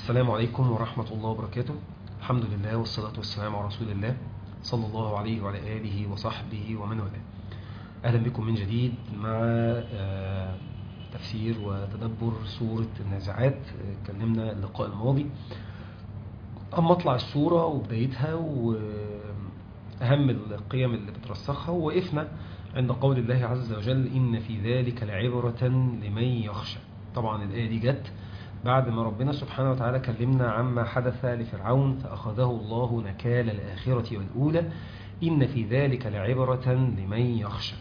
السلام عليكم ورحمة الله وبركاته الحمد لله والصلاة والسلام على رسول الله صلى الله عليه وعلى آله وصحبه ومن والاه أهلا بكم من جديد مع آه، تفسير وتدبر سورة النازعات آه، اتكلمنا اللقاء الماضي عن مطلع السورة وبدايتها وأهم القيم اللي بترسخها ووقفنا عند قول الله عز وجل إن في ذلك لعبرة لمن يخشى طبعا الآية دي جت بعد ما ربنا سبحانه وتعالى كلمنا عما حدث لفرعون فأخذه الله نكال الآخرة والأولى إن في ذلك لعبرة لمن يخشى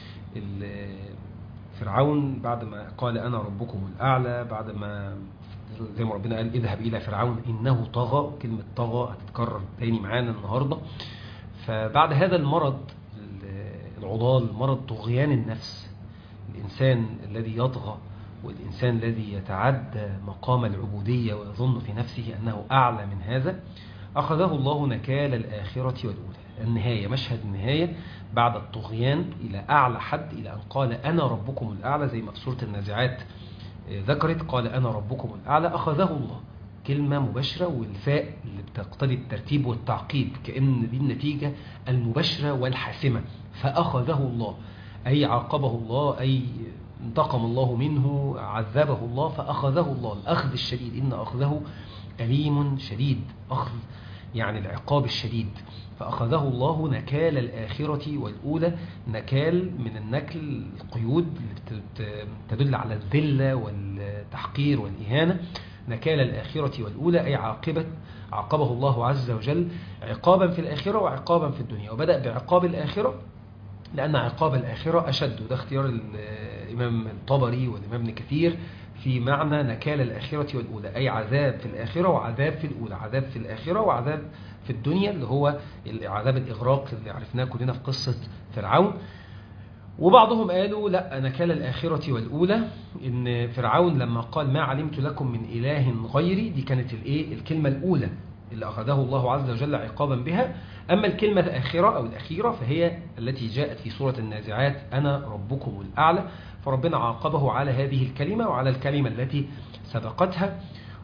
ال- فرعون بعد ما قال أنا ربكم الأعلى بعد ما زي ما ربنا قال اذهب إلى فرعون إنه طغى كلمة طغى هتتكرر تاني معانا النهاردة فبعد هذا المرض العضال مرض طغيان النفس الإنسان الذي يطغى والإنسان الذي يتعدى مقام العبودية ويظن في نفسه أنه أعلى من هذا أخذه الله نكال الآخرة والأولى النهاية مشهد النهاية بعد الطغيان إلى أعلى حد إلى أن قال أنا ربكم الأعلى زي ما في سورة النازعات آه، ذكرت قال أنا ربكم الأعلى أخذه الله كلمة مباشرة والفاء اللي بتقتضي الترتيب والتعقيب كأن دي النتيجة المباشرة والحاسمة فأخذه الله أي عاقبه الله أي انتقم الله منه عذبه الله فأخذه الله الأخذ الشديد إن أخذه أليم شديد أخذ يعني العقاب الشديد فأخذه الله نكال الآخرة والأولى نكال من النكل القيود اللي بت- تدل على الذلة والتحقير والإهانة نكال الآخرة والأولى أي عاقبة عاقبه الله عز وجل عقابا في الآخرة وعقابا في الدنيا وبدأ بعقاب الآخرة لأن عقاب الآخرة أشد وده اختيار الإمام الطبري والإمام ابن كثير في معنى نكال الآخرة والأولى أي عذاب في الآخرة وعذاب في الأولى عذاب في الآخرة وعذاب في الدنيا اللي هو عذاب الإغراق اللي عرفناه كلنا في قصة فرعون وبعضهم قالوا لا نكال الآخرة والأولى إن فرعون لما قال ما علمت لكم من إله غيري دي كانت الإيه الكلمة الأولى اللي أخذه الله عز وجل عقابا بها أما الكلمة الآخرة أو الأخيرة فهي التي جاءت في سورة النازعات أنا ربكم الأعلى فربنا عاقبه على هذه الكلمة وعلى الكلمة التي سبقتها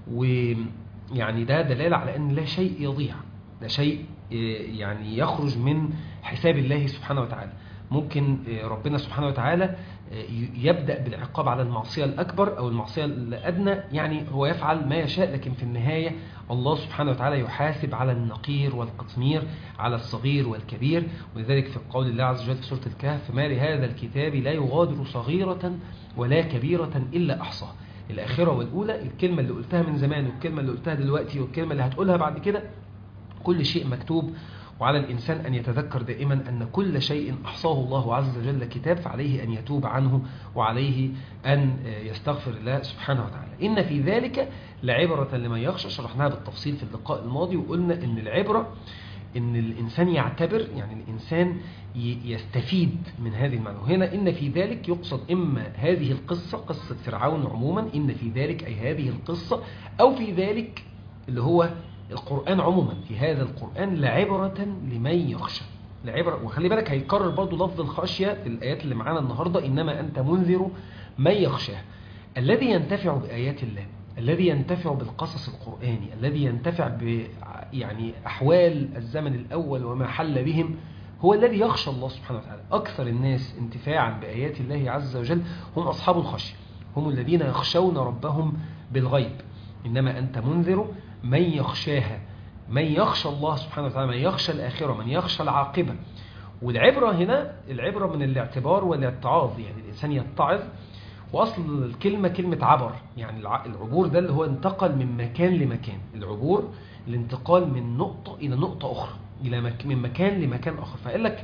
ويعني ده دلالة على أن لا شيء يضيع ده شيء يعني يخرج من حساب الله سبحانه وتعالى ممكن ربنا سبحانه وتعالى يبدأ بالعقاب على المعصية الأكبر أو المعصية الأدنى يعني هو يفعل ما يشاء لكن في النهاية الله سبحانه وتعالى يحاسب على النقير والقطمير على الصغير والكبير ولذلك في قول الله عز وجل في سورة الكهف ما لهذا الكتاب لا يغادر صغيرة ولا كبيرة إلا أحصاها الآخرة والأولى الكلمة اللي قلتها من زمان والكلمة اللي قلتها دلوقتي والكلمة اللي هتقولها بعد كده كل شيء مكتوب وعلى الإنسان أن يتذكر دائما أن كل شيء أحصاه الله عز وجل كتاب فعليه أن يتوب عنه وعليه أن يستغفر الله سبحانه وتعالى إن في ذلك لعبرة لمن يخشى شرحناها بالتفصيل في اللقاء الماضي وقلنا أن العبرة أن الإنسان يعتبر يعني الإنسان يستفيد من هذه المعنى وهنا إن في ذلك يقصد إما هذه القصة قصة فرعون عموما إن في ذلك أي هذه القصة أو في ذلك اللي هو القرآن عموما في هذا القرآن لعبرة لمن يخشى لعبرة وخلي بالك هيكرر برضو لفظ الخشية في الآيات اللي معانا النهاردة إنما أنت منذر من يخشاه الذي ينتفع بآيات الله الذي ينتفع بالقصص القرآني الذي ينتفع ب يعني أحوال الزمن الأول وما حل بهم هو الذي يخشى الله سبحانه وتعالى أكثر الناس انتفاعا بآيات الله عز وجل هم أصحاب الخشية هم الذين يخشون ربهم بالغيب إنما أنت منذر من يخشاها من يخشى الله سبحانه وتعالى من يخشى الآخرة من يخشى العاقبة والعبرة هنا العبرة من الاعتبار والاتعاظ يعني الإنسان يتعظ وأصل الكلمة كلمة عبر يعني العبور ده اللي هو انتقل من مكان لمكان العبور الانتقال من نقطة إلى نقطة أخرى إلى مك من مكان لمكان آخر فقال لك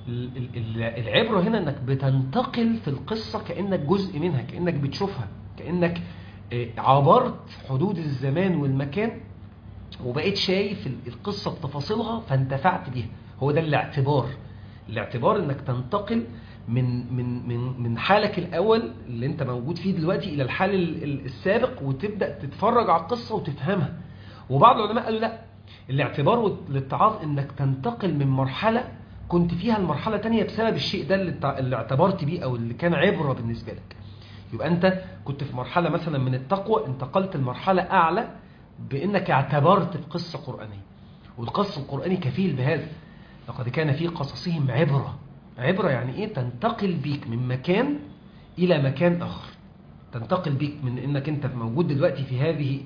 العبرة هنا أنك بتنتقل في القصة كأنك جزء منها كأنك بتشوفها كأنك عبرت حدود الزمان والمكان وبقيت شايف القصة بتفاصيلها فانتفعت بيها هو ده الاعتبار الاعتبار انك تنتقل من من من من حالك الاول اللي انت موجود فيه دلوقتي الى الحال السابق وتبدا تتفرج على القصه وتفهمها وبعض العلماء قالوا لا الاعتبار والاتعاظ انك تنتقل من مرحله كنت فيها لمرحله تانية بسبب الشيء ده اللي اعتبرت بيه او اللي كان عبره بالنسبه لك يبقى انت كنت في مرحله مثلا من التقوى انتقلت لمرحله اعلى بانك اعتبرت في قصة قرآنية والقص القرآني كفيل بهذا لقد كان في قصصهم عبرة عبرة يعني ايه تنتقل بيك من مكان الى مكان اخر تنتقل بيك من انك انت موجود دلوقتي في هذه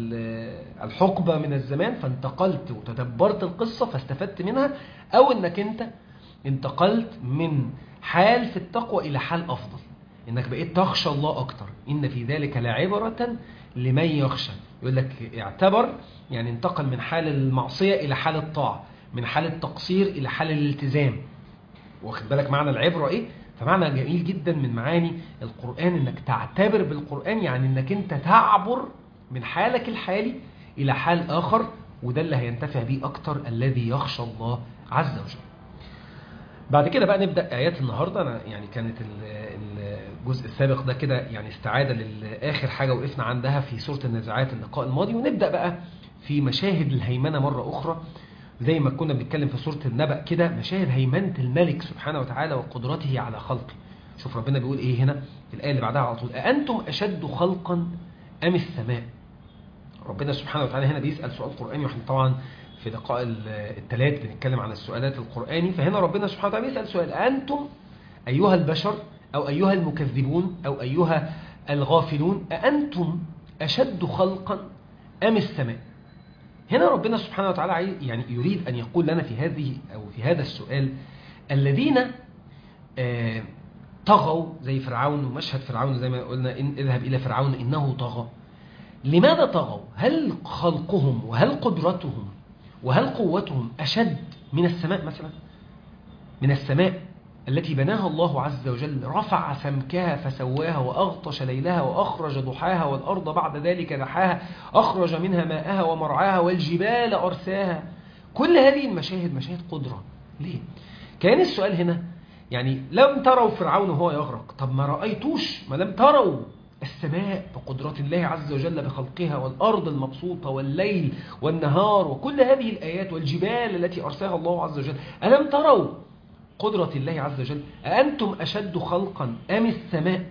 الحقبة من الزمان فانتقلت وتدبرت القصة فاستفدت منها او انك انت انتقلت من حال في التقوى الى حال افضل انك بقيت تخشى الله اكتر ان في ذلك لعبرة لمن يخشى يقول لك اعتبر يعني انتقل من حال المعصية الى حال الطاعة من حال التقصير الى حال الالتزام واخد بالك معنى العبرة ايه فمعنى جميل جدا من معاني القرآن انك تعتبر بالقرآن يعني انك انت تعبر من حالك الحالي الى حال اخر وده اللي هينتفع بيه اكتر الذي يخشى الله عز وجل بعد كده بقى نبدأ آيات النهاردة أنا يعني كانت الجزء السابق ده كده يعني استعادة لآخر حاجة وقفنا عندها في سورة النازعات اللقاء الماضي ونبدأ بقى في مشاهد الهيمنة مرة أخرى زي ما كنا بنتكلم في سورة النبأ كده مشاهد هيمنة الملك سبحانه وتعالى وقدرته على خلقه شوف ربنا بيقول ايه هنا في الآية اللي بعدها على طول أأنتم أشد خلقا أم السماء ربنا سبحانه وتعالى هنا بيسأل سؤال قرآني واحنا طبعا في لقاء الثلاث بنتكلم عن السؤالات القرآني فهنا ربنا سبحانه وتعالى بيسأل سؤال أنتم أيها البشر أو أيها المكذبون أو أيها الغافلون أأنتم أشد خلقا أم السماء هنا ربنا سبحانه وتعالى يعني يريد أن يقول لنا في هذه أو في هذا السؤال الذين آه طغوا زي فرعون ومشهد فرعون زي ما قلنا إن اذهب إلى فرعون إنه طغى لماذا طغوا هل خلقهم وهل قدرتهم وهل قوتهم أشد من السماء مثلا من السماء التي بناها الله عز وجل رفع سمكها فسواها وأغطش ليلها وأخرج ضحاها والأرض بعد ذلك دحاها أخرج منها ماءها ومرعاها والجبال أرساها كل هذه المشاهد مشاهد قدرة ليه؟ كان السؤال هنا يعني لم تروا فرعون وهو يغرق طب ما رأيتوش ما لم تروا السماء بقدرة الله عز وجل بخلقها والأرض المبسوطة والليل والنهار وكل هذه الآيات والجبال التي أرساها الله عز وجل ألم تروا قدرة الله عز وجل أأنتم أشد خلقا أم السماء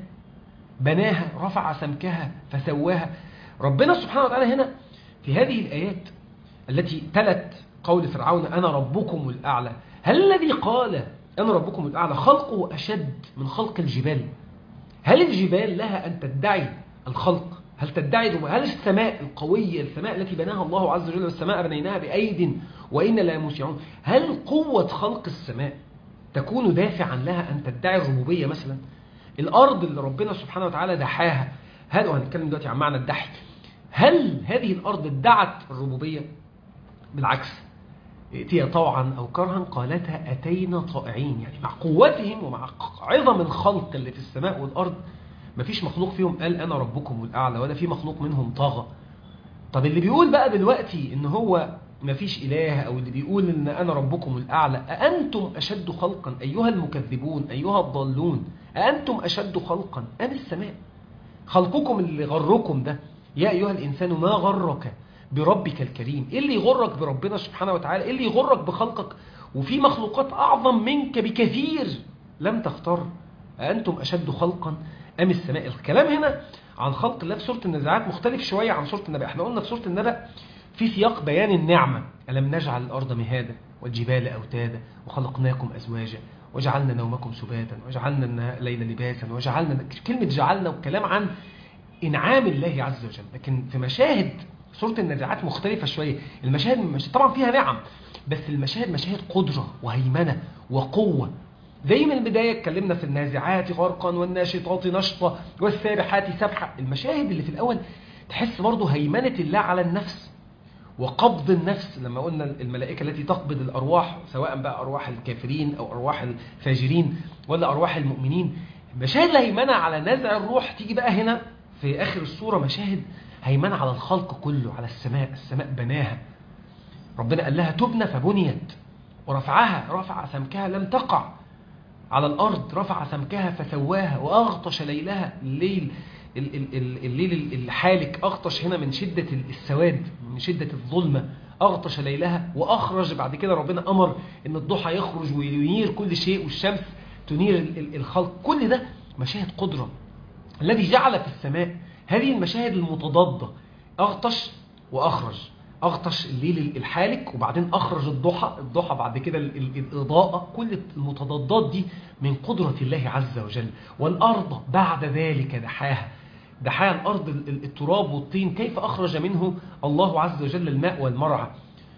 بناها رفع سمكها فسواها ربنا سبحانه وتعالى هنا في هذه الآيات التي تلت قول فرعون أنا ربكم الأعلى هل الذي قال أنا ربكم الأعلى خلقه أشد من خلق الجبال هل الجبال لها أن تدعي الخلق هل تدعي هل السماء القوية السماء التي بناها الله عز وجل والسماء بنيناها بأيد وإنا لا موسعون هل قوة خلق السماء تكون دافعا لها أن تدعي الربوبية مثلا الأرض اللي ربنا سبحانه وتعالى دحاها هل وهنتكلم دلوقتي عن معنى الدحي هل هذه الأرض ادعت الربوبية بالعكس ائتيا طوعا أو كرها قالتها أتينا طائعين يعني مع قوتهم ومع عظم الخلق اللي في السماء والأرض مفيش مخلوق فيهم قال أنا ربكم الأعلى ولا في مخلوق منهم طاغى طب اللي بيقول بقى دلوقتي إن هو مفيش إله أو اللي بيقول إن أنا ربكم الأعلى أأنتم أشد خلقا أيها المكذبون أيها الضالون أأنتم أشد خلقا أم السماء خلقكم اللي غركم ده يا أيها الإنسان ما غرك بربك الكريم إيه اللي يغرك بربنا سبحانه وتعالى إيه اللي يغرك بخلقك وفي مخلوقات أعظم منك بكثير لم تختار أأنتم أشد خلقا أم السماء الكلام هنا عن خلق الله في سورة النزاعات مختلف شوية عن سورة النبأ احنا قلنا في سورة النبأ في سياق بيان النعمة ألم نجعل الأرض مهادا والجبال أوتادا وخلقناكم أزواجا وجعلنا نومكم سباتا وجعلنا الليل لباسا وجعلنا كلمة جعلنا والكلام عن إنعام الله عز وجل لكن في مشاهد سورة النزاعات مختلفة شوية المشاهد مش طبعا فيها نعم بس المشاهد مشاهد قدرة وهيمنة وقوة زي من البداية اتكلمنا في النازعات غرقا والناشطات نشطة والسابحات سبحة المشاهد اللي في الأول تحس برضه هيمنة الله على النفس وقبض النفس لما قلنا الملائكة التي تقبض الأرواح سواء بقى أرواح الكافرين أو أرواح الفاجرين ولا أرواح المؤمنين مشاهد الهيمنة على نزع الروح تيجي بقى هنا في آخر السورة مشاهد هيمنة على الخلق كله على السماء السماء بناها ربنا قال لها تبنى فبنيت ورفعها رفع سمكها لم تقع على الأرض رفع سمكها فسواها وأغطش ليلها الليل الليل الحالك أغطش هنا من شدة السواد من شدة الظلمة أغطش ليلها وأخرج بعد كده ربنا أمر أن الضحى يخرج وينير كل شيء والشمس تنير الخلق كل ده مشاهد قدرة الذي جعل في السماء هذه المشاهد المتضادة أغطش وأخرج أغطش الليل الحالك وبعدين أخرج الضحى الضحى بعد كده ال- ال- الإضاءة كل المتضادات دي من قدرة الله عز وجل والأرض بعد ذلك دحاها دحاها الأرض ال- ال- التراب والطين كيف أخرج منه الله عز وجل الماء والمرعى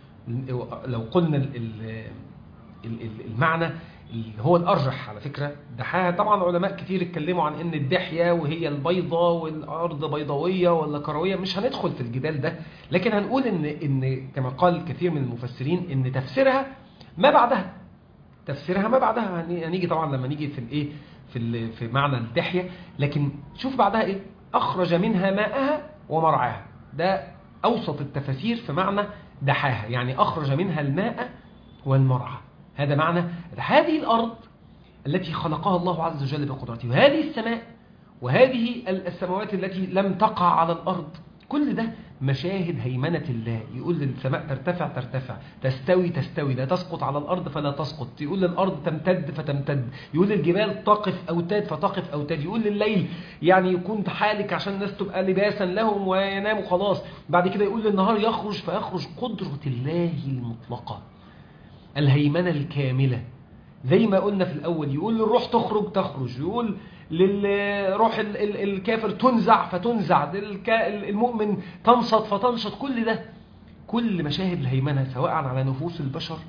لو قلنا ال- ال- ال- ال- المعنى اللي هو الأرجح على فكرة دحاها طبعا علماء كتير اتكلموا عن ان الدحية وهي البيضة والأرض بيضاوية ولا كروية مش هندخل في الجدال ده لكن هنقول ان ان كما قال كثير من المفسرين ان تفسيرها ما بعدها تفسيرها ما بعدها هن- هنيجي طبعا لما نيجي في الايه في ال- في معنى الدحية لكن شوف بعدها ايه أخرج منها ماءها ومرعاها ده أوسط التفاسير في معنى دحاها يعني أخرج منها الماء والمرعى هذا معنى هذه الأرض التي خلقها الله عز وجل بقدرته وهذه السماء وهذه السماوات التي لم تقع على الأرض كل ده مشاهد هيمنة الله يقول للسماء ترتفع ترتفع تستوي تستوي لا تسقط على الأرض فلا تسقط يقول للأرض تمتد فتمتد يقول للجبال تقف أوتاد فتقف أوتاد يقول لليل يعني يكون حالك عشان الناس تبقى لباسا لهم ويناموا خلاص بعد كده يقول للنهار يخرج فيخرج قدرة الله المطلقة الهيمنة الكاملة زي ما قلنا في الأول يقول للروح تخرج تخرج يقول للروح ال- ال- الكافر تنزع فتنزع للك- المؤمن تنشط فتنشط كل ده كل مشاهد الهيمنة سواء على نفوس البشر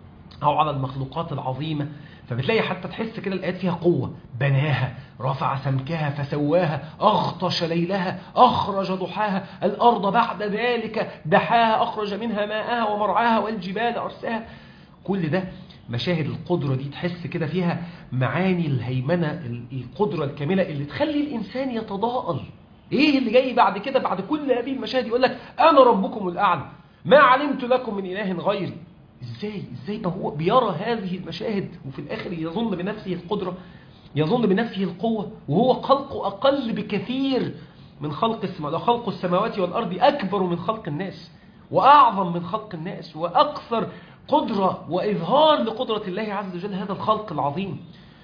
أو على المخلوقات العظيمة فبتلاقي حتى تحس كده الآيات فيها قوة بناها رفع سمكها فسواها أغطش ليلها أخرج ضحاها الأرض بعد ذلك دحاها أخرج منها ماءها ومرعاها والجبال أرساها كل ده مشاهد القدرة دي تحس كده فيها معاني الهيمنة ال- القدرة الكاملة اللي تخلي الإنسان يتضاءل إيه اللي جاي بعد كده بعد كل هذه المشاهد يقول لك أنا ربكم الأعلى ما علمت لكم من إله غيري إزاي إزاي ده هو بيرى هذه المشاهد وفي الآخر يظن بنفسه القدرة يظن بنفسه القوة وهو خلقه أقل بكثير من خلق السماء خلق السماوات والأرض أكبر من خلق الناس وأعظم من خلق الناس وأكثر قدرة وإظهار لقدرة الله عز وجل هذا الخلق العظيم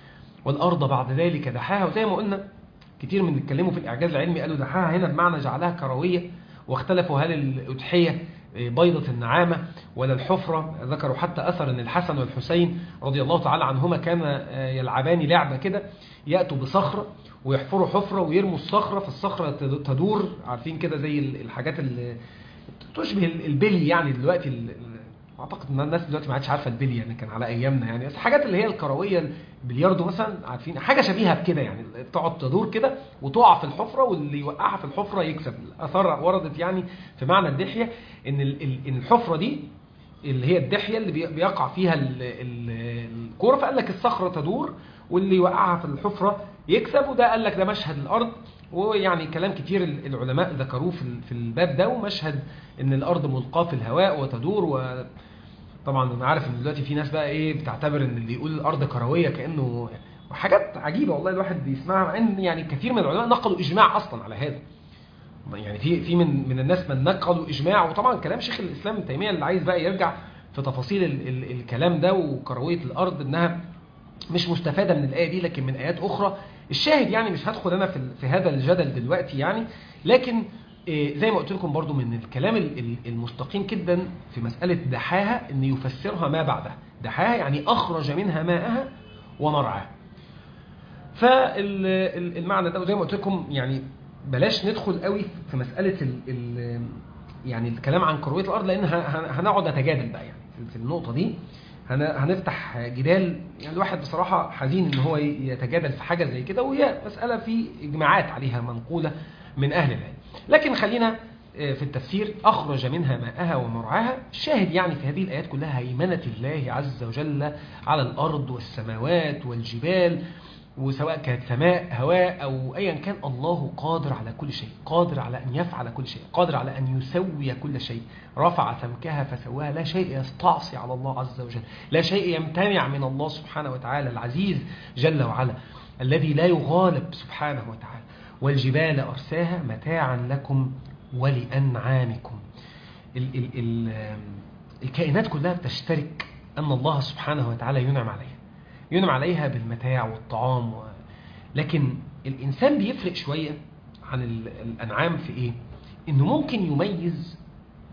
والأرض بعد ذلك دحاها وزي ما قلنا كتير من اللي اتكلموا في الإعجاز العلمي قالوا دحاها هنا بمعنى جعلها كروية واختلفوا هل الأضحية بيضة النعامة ولا الحفرة ذكروا حتى أثر أن الحسن والحسين رضي الله تعالى عنهما كان يلعبان لعبة كده يأتوا بصخرة ويحفروا حفرة ويرموا الصخرة فالصخرة تدور عارفين كده زي الحاجات اللي تشبه البلي يعني دلوقتي ال- ال- اعتقد ان الناس دلوقتي ما عادش عارفه البلي يعني كان على ايامنا يعني بس الحاجات اللي هي الكرويه البلياردو مثلا عارفين حاجه شبيهه بكده يعني تقعد تدور كده وتقع في الحفره واللي يوقعها في الحفره يكسب الاثار وردت يعني في معنى الدحيه ان ال- ال- إن الحفره دي اللي هي الدحيه اللي بي- بيقع فيها ال- ال- الكوره فقال لك الصخره تدور واللي يوقعها في الحفره يكسب وده قال لك ده مشهد الارض ويعني كلام كتير العلماء ذكروه في ال- في الباب ده ومشهد ان الارض ملقاه في الهواء وتدور و طبعا انا عارف ان دلوقتي في ناس بقى ايه بتعتبر ان اللي يقول الارض كرويه كانه وحاجات عجيبه والله الواحد بيسمعها مع ان يعني كثير من العلماء نقلوا اجماع اصلا على هذا يعني في في من من الناس من نقلوا اجماع وطبعا كلام شيخ الاسلام ابن تيميه اللي عايز بقى يرجع في تفاصيل ال ال الكلام ده وكرويه الارض انها مش مستفاده من الايه دي لكن من ايات اخرى الشاهد يعني مش هدخل انا في, في هذا الجدل دلوقتي يعني لكن إيه زي ما قلت لكم برضو من الكلام ال- ال- المستقيم جدا في مسألة دحاها ان يفسرها ما بعدها دحاها يعني اخرج منها ماءها ومرعاها فالمعنى ده وزي ما قلت لكم يعني بلاش ندخل قوي في مسألة ال ال يعني الكلام عن كروية الأرض لأن ه- ه- هنقعد نتجادل بقى يعني في- في النقطة دي هن- هنفتح جدال يعني الواحد بصراحة حزين ان هو يتجادل في حاجة زي كده وهي مسألة في إجماعات عليها منقولة من أهل العلم لكن خلينا آه، في التفسير أخرج منها ماءها ومرعاها الشاهد يعني في هذه الآيات كلها هيمنة الله عز وجل على الأرض والسماوات والجبال وسواء كانت سماء هواء أو أيا كان الله قادر على كل شيء قادر على أن يفعل كل شيء قادر على أن يسوي كل شيء رفع سمكها فسواها لا شيء يستعصي على الله عز وجل لا شيء يمتنع من الله سبحانه وتعالى العزيز جل وعلا الذي لا يغالب سبحانه وتعالى والجبال أرساها متاعا لكم ولأنعامكم ال ال ال الكائنات كلها بتشترك أن الله سبحانه وتعالى ينعم عليها ينعم عليها بالمتاع والطعام و... لكن الإنسان بيفرق شوية عن ال- الأنعام في إيه؟ إنه ممكن يميز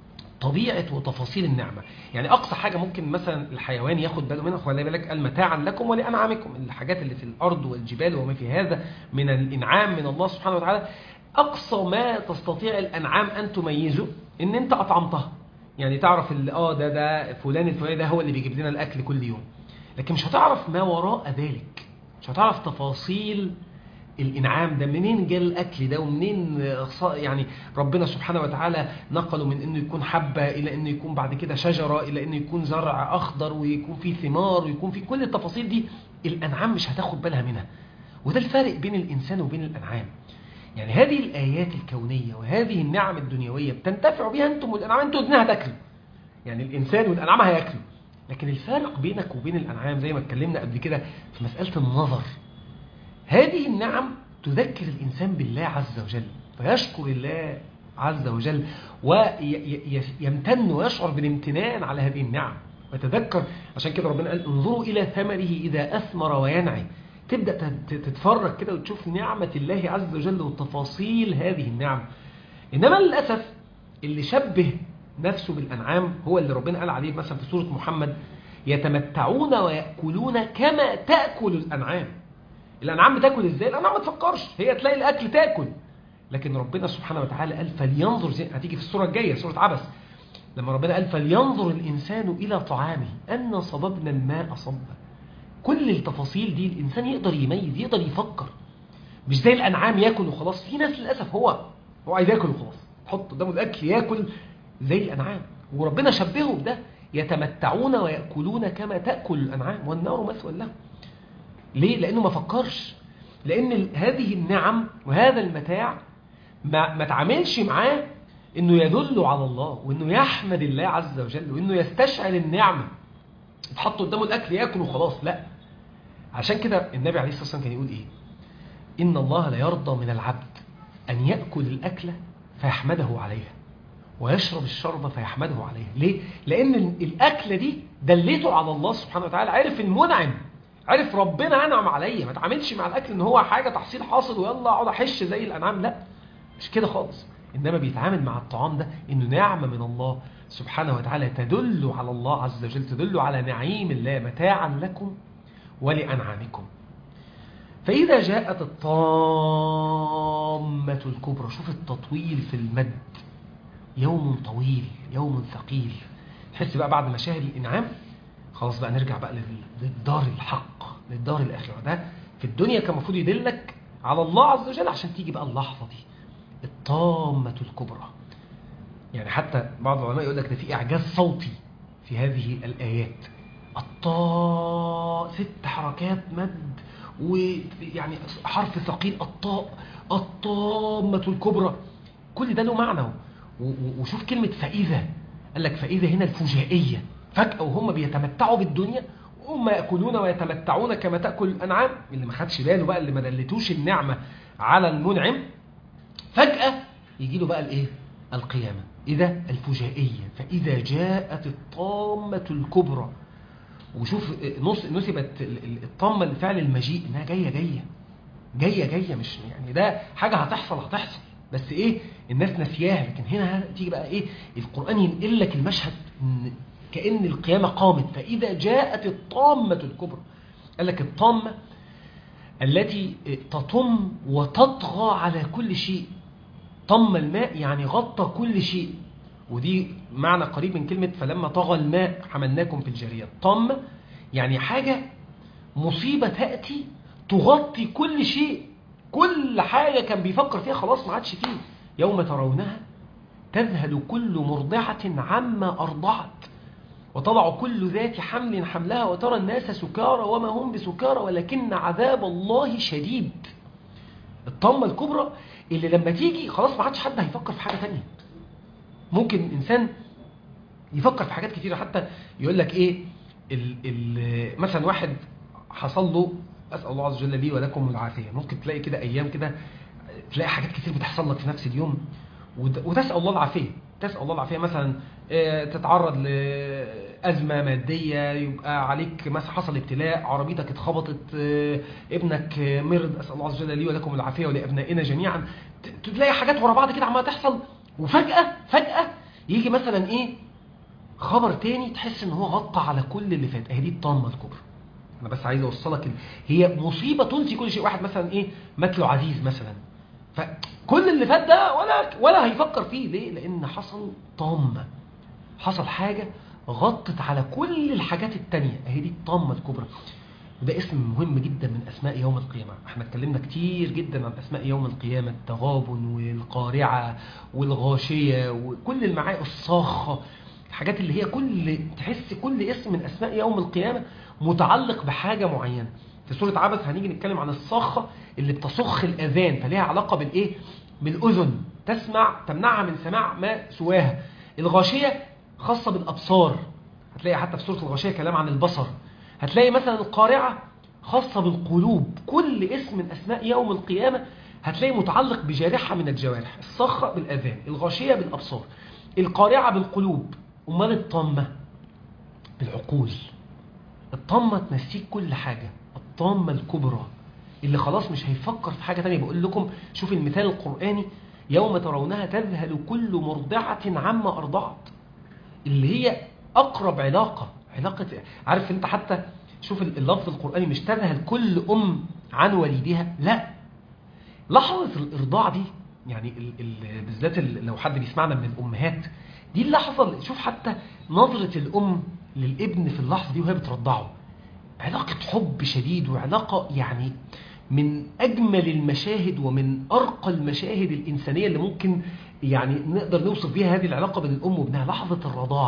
طبيعة وتفاصيل النعمة يعني أقصى حاجة ممكن مثلا الحيوان ياخد باله منها خلي بالك قال متاعا لكم ولأنعامكم الحاجات اللي في الأرض والجبال وما في هذا من الإنعام من الله سبحانه وتعالى أقصى ما تستطيع الأنعام أن تميزه إن أنت أطعمتها يعني تعرف ال- اه ده ده فلان الفلاني ده هو اللي بيجيب لنا الأكل كل يوم لكن مش هتعرف ما وراء ذلك مش هتعرف تفاصيل الانعام ده منين جاء الاكل ده ومنين آه، ص- يعني ربنا سبحانه وتعالى نقله من انه يكون حبه الى انه يكون بعد كده شجره الى انه يكون زرع اخضر ويكون فيه ثمار ويكون فيه كل التفاصيل دي الانعام مش هتاخد بالها منها وده الفارق بين الانسان وبين الانعام يعني هذه الايات الكونيه وهذه النعم الدنيويه بتنتفعوا بها انتم والانعام انتم الاثنين هتاكلوا يعني الانسان والانعام هياكلوا لكن الفارق بينك وبين الانعام زي ما اتكلمنا قبل كده في مساله النظر هذه النعم تذكر الإنسان بالله عز وجل فيشكر الله عز وجل ويمتن ويشعر بالامتنان على هذه النعم ويتذكر عشان كده ربنا قال انظروا إلى ثمره إذا أثمر وينعي تبدأ تت- تتفرج كده وتشوف نعمة الله عز وجل وتفاصيل هذه النعم إنما للأسف اللي شبه نفسه بالأنعام هو اللي ربنا قال عليه مثلا في سورة محمد يتمتعون ويأكلون كما تأكل الأنعام الانعام بتاكل ازاي الانعام ما تفكرش هي تلاقي الاكل تاكل لكن ربنا سبحانه وتعالى قال فلينظر زي هتيجي في السوره الجايه سوره عبس لما ربنا قال فلينظر الانسان الى طعامه ان صببنا الماء صبا كل التفاصيل دي الانسان يقدر يميز يقدر يفكر مش زي الانعام ياكل وخلاص في ناس للاسف هو هو عايز ياكل وخلاص تحط قدامه الاكل ياكل زي الانعام وربنا شبهه بده يتمتعون وياكلون كما تاكل الانعام والنار مثوى لهم ليه؟ لأنه ما فكرش لأن ال- هذه النعم وهذا المتاع ما, ما تعاملش معاه إنه يدل على الله وإنه يحمد الله عز وجل وإنه يستشعر النعمة تحط قدامه الأكل ياكل وخلاص لا عشان كده النبي عليه الصلاة والسلام كان يقول إيه إن الله لا يرضى من العبد أن يأكل الأكلة فيحمده عليها ويشرب الشرب فيحمده عليها ليه؟ لأن ال- الأكلة دي دلته على الله سبحانه وتعالى عرف المنعم عرف ربنا أنعم عليا ما تعاملش مع الأكل إن هو حاجة تحصيل حاصل ويلا أقعد أحش زي الأنعام لا مش كده خالص إنما بيتعامل مع الطعام ده إنه نعمة من الله سبحانه وتعالى تدل على الله عز وجل تدل على نعيم الله متاعا لكم ولأنعامكم فإذا جاءت الطامة الكبرى شوف التطويل في المد يوم طويل يوم ثقيل تحس بقى بعد مشاهد الإنعام خلاص بقى نرجع بقى لل- للدار الحق للدار الآخرة ده في الدنيا كان المفروض يدلك على الله عز وجل عشان تيجي بقى اللحظة دي الطامة الكبرى يعني حتى بعض العلماء يقول لك ده في إعجاز صوتي في هذه الآيات الطاء ست حركات مد ويعني حرف ثقيل الطاء الطامة الكبرى كل ده له معنى و- و- وشوف كلمة فإذا قال لك فإذا هنا الفجائية فجأة وهم بيتمتعوا بالدنيا وهم يأكلون ويتمتعون كما تأكل الأنعام اللي ما خدش باله بقى اللي ما دلتوش النعمة على المنعم فجأة يجي له بقى الايه القيامة إذا الفجائية فإذا جاءت الطامة الكبرى وشوف نص نسبت ال- ال- الطامة لفعل المجيء إنها جاية جاية جاية جاية مش يعني ده حاجة هتحصل هتحصل بس إيه الناس نسياها لكن هنا تيجي بقى إيه القرآن ينقل لك المشهد إن كأن القيامة قامت فإذا جاءت الطامة الكبرى قال لك الطامة التي تطم وتطغى على كل شيء طم الماء يعني غطى كل شيء ودي معنى قريب من كلمة فلما طغى الماء حملناكم في الجارية طم يعني حاجة مصيبة تأتي تغطي كل شيء كل حاجة كان بيفكر فيها خلاص ما عادش فيه يوم ترونها تذهل كل مرضعة عما أرضعت وتضع كل ذات حمل حملها وترى الناس سكارى وما هم بسكارى ولكن عذاب الله شديد الطامة الكبرى اللي لما تيجي خلاص ما عادش حد هيفكر في حاجة تانية ممكن إنسان يفكر في حاجات كتيرة حتى يقول لك إيه ال ال مثلا واحد حصل له أسأل الله عز وجل لي ولكم العافية ممكن تلاقي كده أيام كده تلاقي حاجات كتير بتحصل لك في نفس اليوم وت- وتسأل الله العافية تسأل الله العافية مثلا آه، تتعرض لأزمة مادية يبقى عليك مثلا حصل ابتلاء عربيتك اتخبطت آه، ابنك آه، مرض أسأل الله عز وجل لي ولكم العافية ولأبنائنا جميعا ت- تلاقي حاجات ورا بعض كده عمالة تحصل وفجأة فجأة يجي مثلا ايه خبر تاني تحس ان هو غطى على كل اللي فات اهي دي الطامه الكبرى انا بس عايز اوصلك ال- هي مصيبه تنسي كل شيء واحد مثلا ايه مات له عزيز مثلا فكل اللي فات ده ولا ولا هيفكر فيه ليه لان حصل طامه حصل حاجه غطت على كل الحاجات التانية اهي دي الطامه الكبرى وده اسم مهم جدا من اسماء يوم القيامه احنا اتكلمنا كتير جدا عن اسماء يوم القيامه التغابن والقارعه والغاشيه وكل المعاني الصاخه الحاجات اللي هي كل تحس كل اسم من اسماء يوم القيامه متعلق بحاجه معينه في سوره عبس هنيجي نتكلم عن الصاخه اللي بتصخ الاذان فليها علاقه بالايه بالاذن تسمع تمنعها من سماع ما سواها الغاشيه خاصه بالابصار هتلاقي حتى في سوره الغاشيه كلام عن البصر هتلاقي مثلا القارعه خاصه بالقلوب كل اسم من اسماء يوم القيامه هتلاقي متعلق بجارحه من الجوارح الصخه بالاذان الغاشيه بالابصار القارعه بالقلوب امال الطامه بالعقول الطامه تنسيك كل حاجه الطامه الكبرى اللي خلاص مش هيفكر في حاجه تانية بقول لكم شوف المثال القراني يوم ترونها تذهل كل مرضعه عما ارضعت اللي هي اقرب علاقه علاقه عارف انت حتى شوف اللفظ القراني مش تذهل كل ام عن وليدها لا لحظه الارضاع دي يعني ال ال بالذات ال- لو حد بيسمعنا من الامهات دي اللحظه اللي شوف حتى نظره الام للابن في اللحظه دي وهي بترضعه علاقه حب شديد وعلاقه يعني من اجمل المشاهد ومن ارقى المشاهد الانسانيه اللي ممكن يعني نقدر نوصف بيها هذه العلاقه بين الام وابنها لحظه الرضاع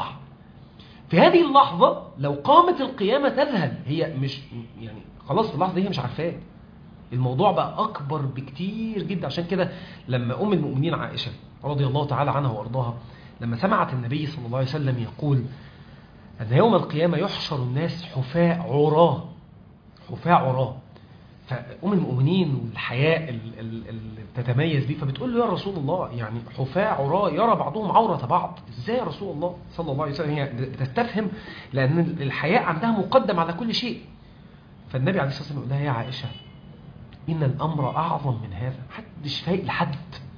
في هذه اللحظة لو قامت القيامة تذهل هي مش يعني خلاص في اللحظة دي هي مش عارفاه الموضوع بقى أكبر بكتير جدا عشان كده لما أم المؤمنين عائشة رضي الله تعالى عنها وأرضاها لما سمعت النبي صلى الله عليه وسلم يقول أن يوم القيامة يحشر الناس حفاء عراه حفاء عراه فأم المؤمنين والحياء ال- ال- اللي بتتميز بيه فبتقول له يا رسول الله يعني حفاء عراة يرى بعضهم عورة بعض ازاي يا رسول الله صلى الله عليه وسلم هي بتستفهم لأن الحياء عندها مقدم على كل شيء فالنبي عليه الصلاة والسلام يقول لها يا عائشة إن الأمر أعظم من هذا محدش فايق لحد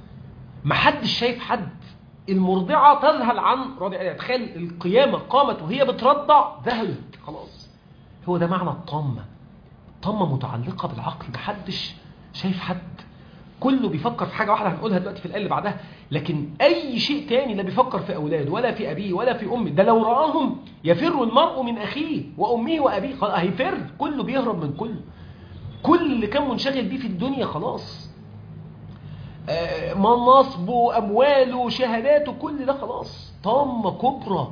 محدش شايف حد المرضعة تذهل عن رضع تخيل القيامة قامت وهي بترضع ذهلت خلاص هو ده معنى الطامة طامة متعلقة بالعقل محدش شايف حد كله بيفكر في حاجة واحدة هنقولها دلوقتي في الآية اللي بعدها لكن أي شيء تاني لا بيفكر في أولاده ولا في أبيه ولا في أمه ده لو رآهم يفر المرء من أخيه وأمه وأبيه خلاص هيفر كله بيهرب من كله كل اللي كان منشغل بيه في الدنيا خلاص آه، مناصبه أمواله شهاداته كل ده خلاص طامة كبرى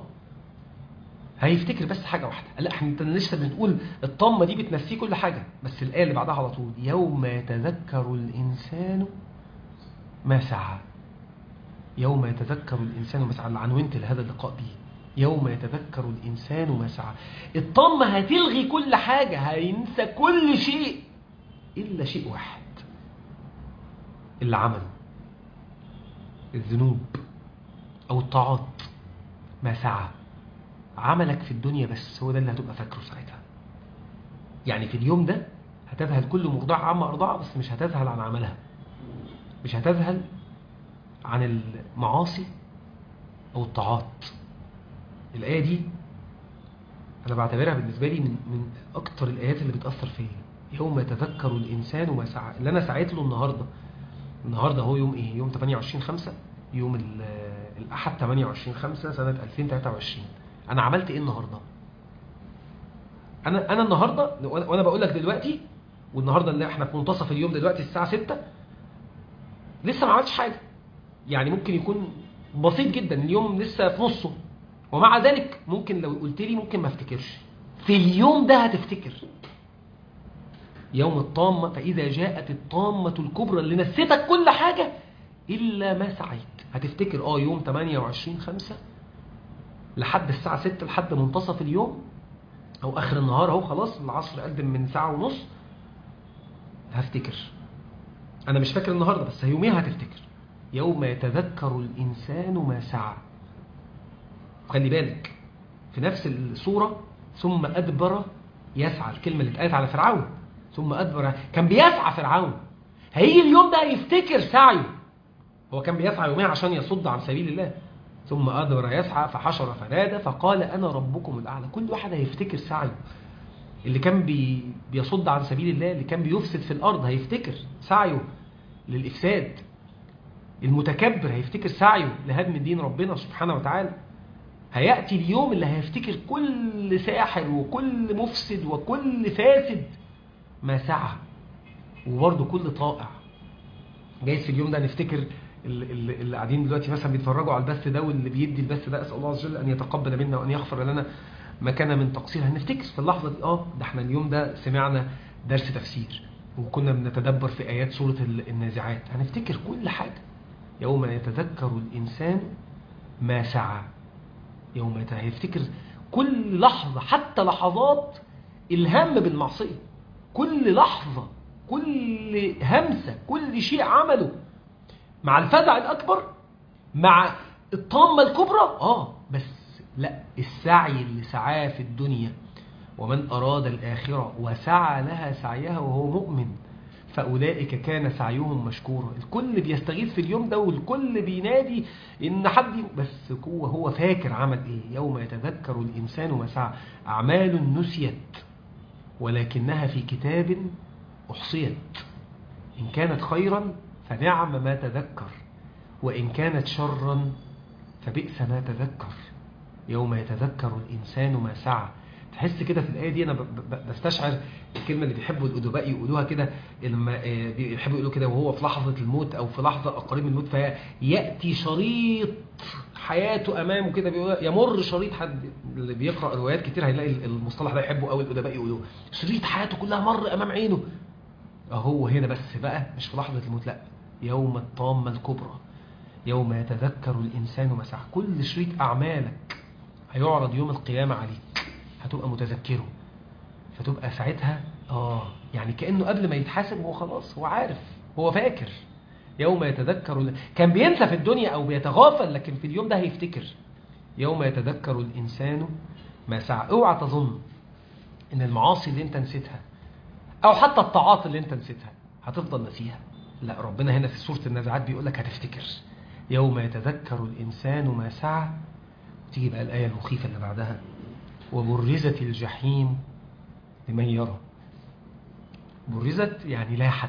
هيفتكر بس حاجة واحدة لا احنا انت لسه بنقول الطامة دي بتنسيه كل حاجة بس الآية اللي بعدها على طول يوم يتذكر الإنسان ما سعى يوم يتذكر الإنسان ما سعى اللي عنونت لهذا اللقاء بيه يوم يتذكر الإنسان ما سعى الطامة هتلغي كل حاجة هينسى كل شيء إلا شيء واحد اللي عمله الذنوب أو الطاعات ما سعى عملك في الدنيا بس هو ده اللي هتبقى فاكره ساعتها يعني في اليوم ده هتذهل كل مرضعة عما أرضعها بس مش هتذهل عن عملها مش هتذهل عن المعاصي أو الطاعات الآية دي أنا بعتبرها بالنسبة لي من, من أكتر الآيات اللي بتأثر فيا يوم يتذكر الإنسان ما سعى اللي أنا سعيت له النهاردة النهاردة هو يوم إيه؟ يوم 28 5 يوم ال- الأحد 28 5 سنة 2023 أنا عملت إيه النهاردة؟ أنا أنا النهاردة وأنا وأنا بقول لك دلوقتي والنهاردة اللي إحنا في منتصف اليوم دلوقتي الساعة 6 لسه ما عملتش حاجة يعني ممكن يكون بسيط جدا اليوم لسه في نصه ومع ذلك ممكن لو قلت لي ممكن ما افتكرش في اليوم ده هتفتكر يوم الطامة فإذا جاءت الطامة الكبرى اللي نسيتك كل حاجة إلا ما سعيت هتفتكر اه يوم 28 5 لحد الساعة 6 لحد منتصف اليوم أو آخر النهار أهو خلاص العصر قدم من ساعة ونص هفتكر أنا مش فاكر النهاردة بس يوميها هتفتكر يوم يتذكر الإنسان ما سعى خلي بالك في نفس الصورة ثم أدبر يسعى الكلمة اللي اتقالت على فرعون ثم أدبر كان بيسعى فرعون هيجي اليوم ده يفتكر سعيه هو كان بيسعى يوميا عشان يصد عن سبيل الله ثم أدبر يسعى فحشر فنادى فقال أنا ربكم الأعلى كل واحد هيفتكر سعيه اللي كان بي بيصد عن سبيل الله اللي كان بيفسد في الأرض هيفتكر سعيه للإفساد المتكبر هيفتكر سعيه لهدم دين ربنا سبحانه وتعالى هيأتي اليوم اللي هيفتكر كل ساحر وكل مفسد وكل فاسد ما سعى وبرضه كل طائع جايز في اليوم ده نفتكر اللي قاعدين دلوقتي مثلا بيتفرجوا على البث ده واللي بيدي البث ده اسال الله عز وجل ان يتقبل منا وان يغفر لنا ما كان من تقصير هنفتكر في اللحظه دي اه ده احنا اليوم ده سمعنا درس تفسير وكنا بنتدبر في ايات سوره النازعات هنفتكر كل حاجه يوم يتذكر الانسان ما سعى يوم هيفتكر كل لحظه حتى لحظات الهم بالمعصيه كل لحظه كل همسه كل شيء عمله مع الفزع الأكبر مع الطامة الكبرى آه بس لا السعي اللي سعاه في الدنيا ومن أراد الآخرة وسعى لها سعيها وهو مؤمن فأولئك كان سعيهم مشكورا الكل بيستغيث في اليوم ده والكل بينادي إن حد بس هو هو فاكر عمل إيه يوم يتذكر الإنسان ما سعى أعمال نسيت ولكنها في كتاب أحصيت إن كانت خيرا فنعم ما تذكر وإن كانت شرا فبئس ما تذكر يوم يتذكر الإنسان ما سعى تحس كده في الآية دي أنا بستشعر الكلمة اللي بيحبوا الأدباء يقولوها كده لما بيحبوا يقولوا كده وهو في لحظة الموت أو في لحظة قريب من الموت فيأتي شريط حياته أمامه كده بيقول يمر شريط حد اللي بيقرأ روايات كتير هيلاقي المصطلح ده يحبه قوي الأدباء يقولوه شريط حياته كلها مر أمام عينه أهو هنا بس بقى مش في لحظة الموت لأ يوم الطامة الكبرى يوم يتذكر الإنسان ما سعى كل شريط أعمالك هيعرض يوم القيامة عليك هتبقى متذكره فتبقى ساعتها آه يعني كأنه قبل ما يتحاسب هو خلاص هو عارف هو فاكر يوم يتذكر كان بينسى في الدنيا أو بيتغافل لكن في اليوم ده هيفتكر يوم يتذكر الإنسان ما سعى اوعى تظن ان المعاصي اللي انت نسيتها او حتى الطاعات اللي انت نسيتها هتفضل نسيها لا ربنا هنا في سورة النازعات بيقول لك هتفتكر يوم يتذكر الإنسان ما سعى تيجي بقى الآية المخيفة اللي بعدها وبرزت الجحيم لمن يرى برزت يعني لاحت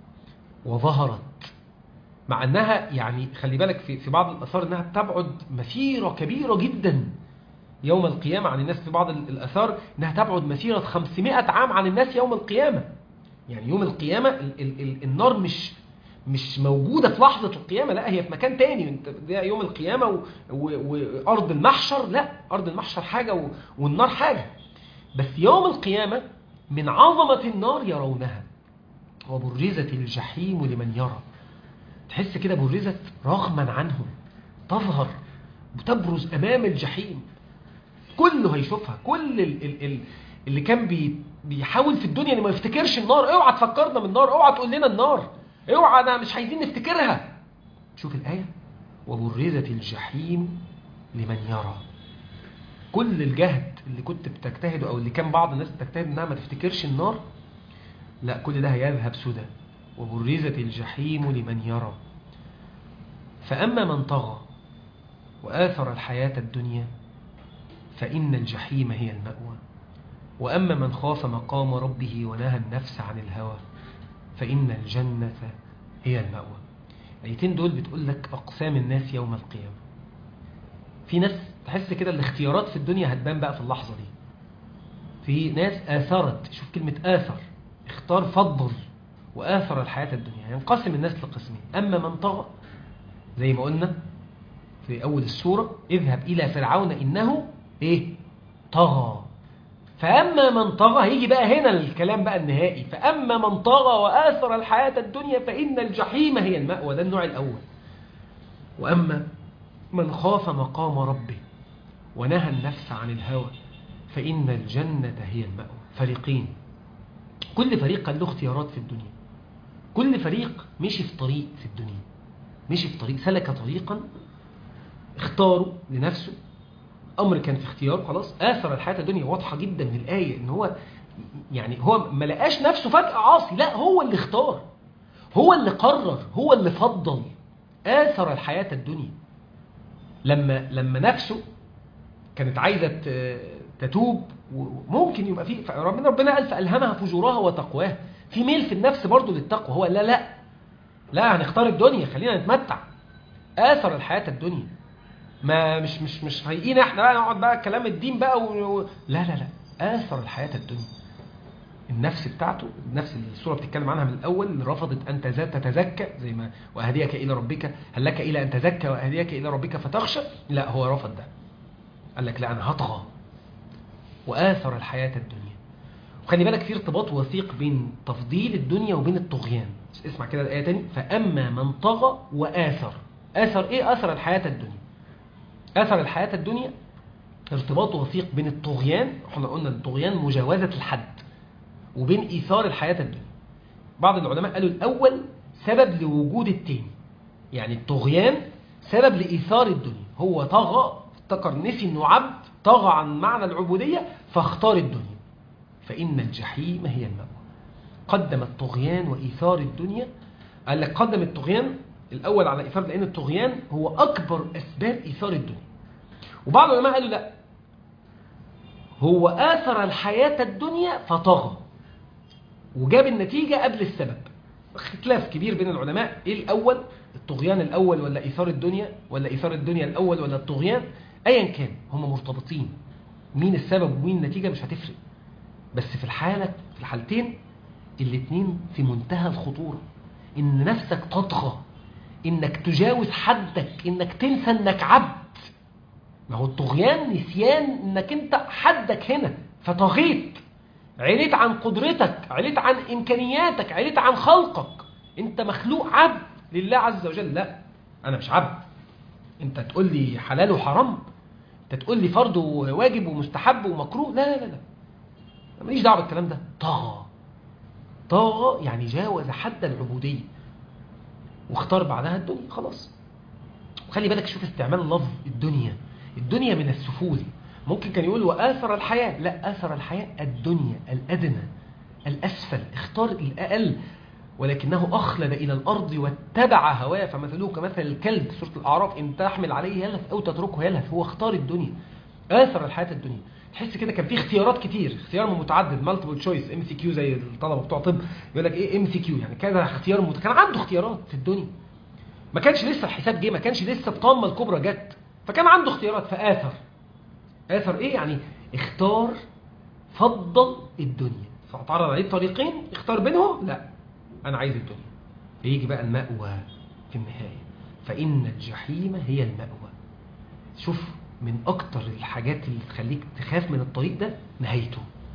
وظهرت مع أنها يعني خلي بالك في, في بعض الأثار أنها تبعد مسيرة كبيرة جدا يوم القيامة عن الناس في بعض الأثار أنها تبعد مسيرة 500 عام عن الناس يوم القيامة يعني يوم القيامة ال ال ال النار مش مش موجودة في لحظة القيامة لا هي في مكان تاني انت ده يوم القيامة وأرض المحشر لا أرض المحشر حاجة والنار حاجة بس يوم القيامة من عظمة النار يرونها وبرزت الجحيم لمن يرى تحس كده برزت رغما عنهم تظهر بتبرز أمام الجحيم كله هيشوفها كل ال ال ال اللي كان بي بيحاول في الدنيا ان ما يفتكرش النار اوعى تفكرنا بالنار اوعى تقول لنا النار اوعى انا مش عايزين نفتكرها شوف الآية وبرزت الجحيم لمن يرى كل الجهد اللي كنت بتجتهده او اللي كان بعض الناس بتجتهد انها ما تفتكرش النار لا كل ده هيذهب سدى وبرزت الجحيم لمن يرى فأما من طغى وآثر الحياة الدنيا فإن الجحيم هي المأوى وأما من خاف مقام ربه ونهى النفس عن الهوى فإن الجنة هي المأوى الآيتين دول بتقول لك أقسام الناس يوم القيامة في ناس تحس كده الاختيارات في الدنيا هتبان بقى في اللحظة دي في ناس آثرت شوف كلمة آثر اختار فضل وآثر الحياة الدنيا ينقسم الناس لقسمين أما من طغى زي ما قلنا في أول السورة اذهب إلى فرعون إنه إيه طغى فأما من طغى هيجي بقى هنا الكلام بقى النهائي فأما من طغى وآثر الحياة الدنيا فإن الجحيم هي المأوى ده النوع الأول وأما من خاف مقام ربه ونهى النفس عن الهوى فإن الجنة هي المأوى فريقين كل فريق كان له اختيارات في الدنيا كل فريق مشي في طريق في الدنيا مشي في طريق سلك طريقا اختاره لنفسه أمر كان في اختيار خلاص آثر الحياة الدنيا واضحة جدا من الآية إن هو يعني هو ما لقاش نفسه فجأة عاصي لا هو اللي اختار هو اللي قرر هو اللي فضل آثر الحياة الدنيا لما لما نفسه كانت عايزة ت- تتوب وممكن يبقى في ربنا ربنا قال فألهمها فجورها وتقواها في ميل في النفس برضه للتقوى هو لا لا لا هنختار الدنيا خلينا نتمتع آثر الحياة الدنيا ما مش مش مش رايقين احنا بقى نقعد بقى كلام الدين بقى و... و- لا لا لا آثر الحياة الدنيا النفس بتاعته النفس اللي السورة بتتكلم عنها من الأول اللي رفضت أن تز- تتزكى زي ما وأهديك إلى ربك هل لك إلى أن تزكى وأهديك إلى ربك فتخشى لا هو رفض ده قال لك لا أنا هطغى وآثر الحياة الدنيا وخلي بالك في ارتباط وثيق بين تفضيل الدنيا وبين الطغيان اسمع كده الآية تاني فأما من طغى وآثر آثر إيه آثر الحياة الدنيا آثر الحياة الدنيا ارتباط وثيق بين الطغيان احنا قلنا الطغيان مجاوزة الحد وبين إيثار الحياة الدنيا بعض العلماء قالوا الأول سبب لوجود التاني يعني الطغيان سبب لإيثار الدنيا هو طغى افتكر نسي انه عبد طغى عن معنى العبودية فاختار الدنيا فإن الجحيم هي المأوى قدم الطغيان وإيثار الدنيا قال لك قدم الطغيان الأول على إيثار لأن الطغيان هو أكبر أسباب إيثار الدنيا وبعض العلماء قالوا لا هو آثر الحياة الدنيا فطغى وجاب النتيجة قبل السبب اختلاف كبير بين العلماء ايه الأول الطغيان الأول ولا إيثار الدنيا ولا إيثار الدنيا الأول ولا الطغيان أيا كان هم مرتبطين مين السبب ومين النتيجة مش هتفرق بس في الحالة في الحالتين الاتنين في منتهى الخطورة إن نفسك تطغى إنك تجاوز حدك إنك تنسى إنك عبد ما هو الطغيان نسيان إنك أنت حدك هنا فطغيت عليت عن قدرتك عليت عن إمكانياتك عليت عن خلقك أنت مخلوق عبد لله عز وجل لا أنا مش عبد أنت تقول لي حلال وحرام أنت تقول لي فرض وواجب ومستحب ومكروه لا لا لا لا ماليش دعوه بالكلام ده طغى طغى يعني جاوز حد العبودية واختار بعدها الدنيا خلاص وخلي بالك شوف استعمال لفظ الدنيا الدنيا من السفول ممكن كان يقول وآثر الحياة لا آثر الحياة الدنيا الأدنى الأسفل اختار الأقل ولكنه أخلد إلى الأرض واتبع هواه فمثله كمثل الكلب سورة الأعراف إن تحمل عليه يلهث أو تتركه يلهث هو اختار الدنيا آثر الحياة الدنيا تحس كده كان في اختيارات كتير اختيار متعدد مالتيبل تشويس ام سي كيو زي الطلبه بتوع طب يقول لك ايه ام سي كيو يعني كذا اختيار مت... كان عنده اختيارات في الدنيا ما كانش لسه الحساب جه ما كانش لسه الطامه الكبرى جت فكان عنده اختيارات فآثر آثر ايه يعني اختار فضل الدنيا فاعترض عليه طريقين اختار بينهم لا انا عايز الدنيا فيجي بقى المأوى في النهايه فإن الجحيم هي المأوى شوف من أكتر الحاجات اللي تخليك تخاف من الطريق ده نهايته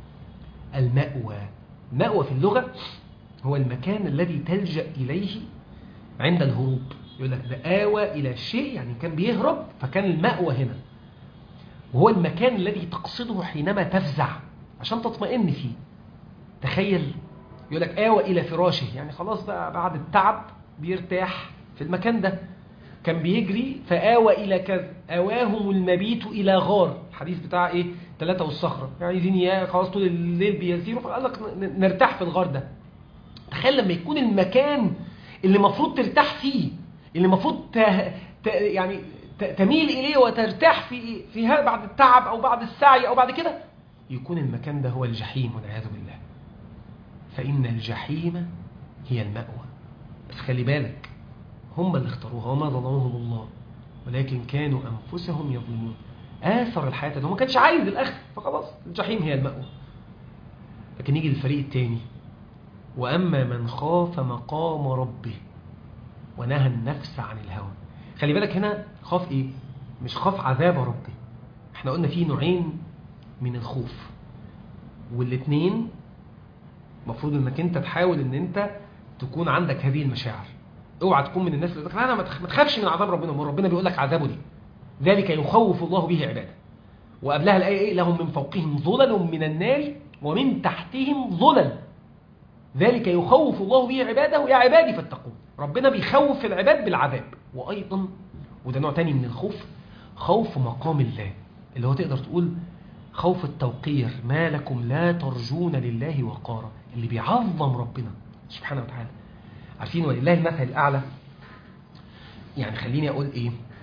المأوى مأوى في اللغة هو المكان الذي تلجأ إليه عند الهروب يقول لك ده آوى إلى شيء يعني كان بيهرب فكان المأوى هنا وهو المكان الذي تقصده حينما تفزع عشان تطمئن فيه تخيل يقول لك آوى إلى فراشه يعني خلاص بقى بعد التعب بيرتاح في المكان ده كان بيجري فآوى إلى كذا آواهم المبيت إلى غار الحديث بتاع إيه ثلاثة والصخرة يعني عايزين يا خلاص طول الليل بيسيروا فقال لك ن- نرتاح في الغار ده تخيل لما يكون المكان اللي المفروض ترتاح فيه اللي المفروض ت... ت... يعني ت... تميل إليه وترتاح في فيها بعد التعب أو بعد السعي أو بعد كده يكون المكان ده هو الجحيم والعياذ بالله فإن الجحيم هي المأوى بس خلي بالك هم اللي اختاروها وما ظلمهم الله ولكن كانوا أنفسهم يظلمون آثر الحياة ده هو ما كانش عايز الأخذ فخلاص الجحيم هي المأوى لكن يجي الفريق التاني وأما من خاف مقام ربه ونهى النفس عن الهوى خلي بالك هنا خاف إيه مش خاف عذاب ربه احنا قلنا في نوعين من الخوف والاتنين المفروض انك انت تحاول ان انت تكون عندك هذه المشاعر اوعى تكون من الناس اللي تقول انا ما تخ- ما تخافش من عذاب ربنا ما ربنا بيقول لك عذابه دي ذلك يخوف الله به عباده وقبلها الايه ايه لهم من فوقهم ظلل من النار ومن تحتهم ظلل ذلك يخوف الله به عباده يا عبادي فاتقون ربنا بيخوف العباد بالعذاب وايضا وده نوع تاني من الخوف خوف مقام الله اللي هو تقدر تقول خوف التوقير ما لكم لا ترجون لله وقارا اللي بيعظم ربنا سبحانه وتعالى عارفين ولله المثل الأعلى يعني خليني أقول إيه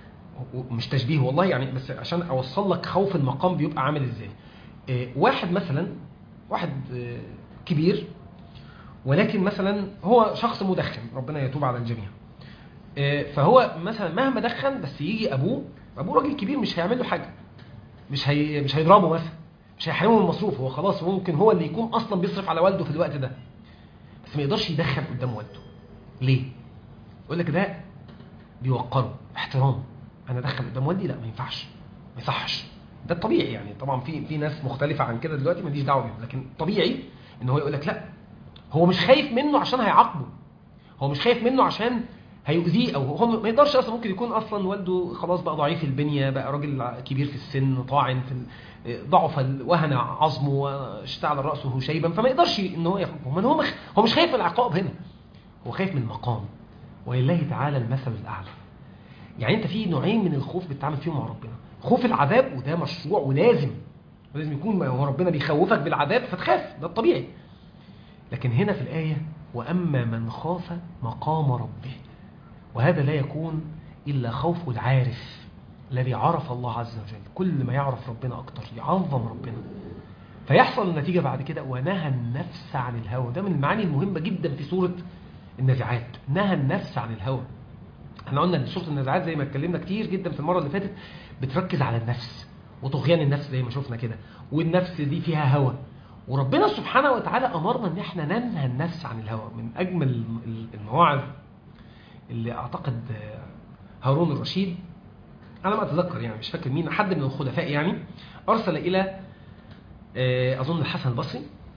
مش تشبيه والله يعني بس عشان اوصل لك خوف المقام بيبقى عامل ازاي آه، واحد مثلا واحد آه، كبير ولكن مثلا هو شخص مدخن ربنا يتوب على الجميع آه، فهو مثلا مهما دخن بس يجي ابوه ابوه راجل كبير مش هيعمل له حاجه مش هي مش هيضربه مثلا مش هيحرمه من المصروف هو خلاص ممكن هو اللي يكون اصلا بيصرف على والده في الوقت ده بس ما يقدرش يدخن قدام والده ليه يقول لك ده بيوقره احترام انا ادخن قدام والدي لا ما ينفعش ما يصحش ده الطبيعي يعني طبعا في في ناس مختلفه عن كده دلوقتي ماليش دعوه بيهم لكن طبيعي ان هو يقول لك لا هو مش خايف منه عشان هيعاقبه هو مش خايف منه عشان هيؤذيه او هو ما يقدرش اصلا ممكن يكون اصلا والده خلاص بقى ضعيف البنيه بقى راجل كبير في السن طاعن في ال- ضعف ال- وهن عظمه واشتعل راسه شيبا فما يقدرش ان هو يحكمه من هو مخ... هو مش خايف من العقاب هنا هو خايف من المقام ولله تعالى المثل الاعلى يعني انت في نوعين من الخوف بتتعامل فيهم مع ربنا خوف العذاب وده مشروع ولازم ولازم يكون ما هو ربنا بيخوفك بالعذاب فتخاف ده الطبيعي لكن هنا في الآية وأما من خاف مقام ربه وهذا لا يكون إلا خوف العارف الذي عرف الله عز وجل كل ما يعرف ربنا أكتر يعظم ربنا فيحصل النتيجة بعد كده ونهى النفس عن الهوى ده من المعاني المهمة جدا في سورة النازعات نهى النفس عن الهوى احنا قلنا ان سوره النازعات زي ما اتكلمنا كتير جدا في المره اللي فاتت بتركز على النفس وطغيان النفس زي ما شفنا كده والنفس دي فيها هوى وربنا سبحانه وتعالى امرنا ان احنا ننهى النفس عن الهوى من اجمل المواعظ اللي اعتقد هارون الرشيد انا ما اتذكر يعني مش فاكر مين حد من الخلفاء يعني ارسل الى اظن الحسن البصري